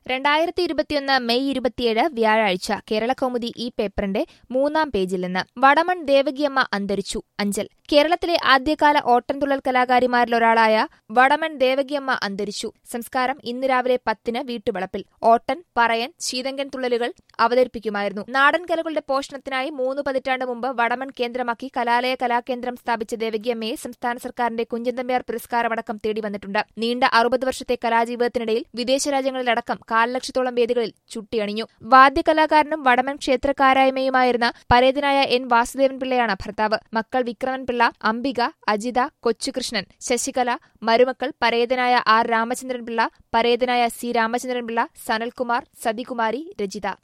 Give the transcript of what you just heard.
രണ്ടായിരത്തി ഇരുപത്തിയൊന്ന് മെയ് ഇരുപത്തിയേഴ് വ്യാഴാഴ്ച കേരളകൗമുദി ഈ പേപ്പറിന്റെ മൂന്നാം പേജിൽ നിന്ന് വടമൺ ദേവകിയമ്മ അന്തരിച്ചു അഞ്ചൽ കേരളത്തിലെ ആദ്യകാല ഓട്ടംതുള്ളൽ കലാകാരിമാരിലൊരാളായ വടമൺ ദേവകിയമ്മ അന്തരിച്ചു സംസ്കാരം ഇന്ന് രാവിലെ പത്തിന് വീട്ടുവളപ്പിൽ ഓട്ടൻ പറയൻ ശീതങ്കൻ തുള്ളലുകൾ അവതരിപ്പിക്കുമായിരുന്നു നാടൻ കലകളുടെ പോഷണത്തിനായി മൂന്ന് പതിറ്റാണ്ട് മുമ്പ് വടമൺ കേന്ദ്രമാക്കി കലാലയ കലാകേന്ദ്രം സ്ഥാപിച്ച ദേവകിയമ്മയെ സംസ്ഥാന സർക്കാരിന്റെ കുഞ്ചൻതമ്പ്യാർ പുരസ്കാരമടക്കം തേടി വന്നിട്ടുണ്ട് നീണ്ട അറുപത് വർഷത്തെ കലാജീവിതത്തിനിടയിൽ വിദേശ രാജ്യങ്ങളിലടക്കം കാൽ ലക്ഷത്തോളം വേദികളിൽ ചുട്ടിയണിഞ്ഞു വാദ്യകലാകാരനും വടമൻ ക്ഷേത്രക്കാരായ്മയുമായിരുന്ന പരേതനായ എൻ വാസുദേവൻ പിള്ളയാണ് ഭർത്താവ് മക്കൾ വിക്രമൻ പിള്ള അംബിക അജിത കൊച്ചുകൃഷ്ണൻ ശശികല മരുമക്കൾ പരേതനായ ആർ രാമചന്ദ്രൻ പിള്ള പരേതനായ സി രാമചന്ദ്രൻ പിള്ള സനൽകുമാർ സതികുമാരി രജിത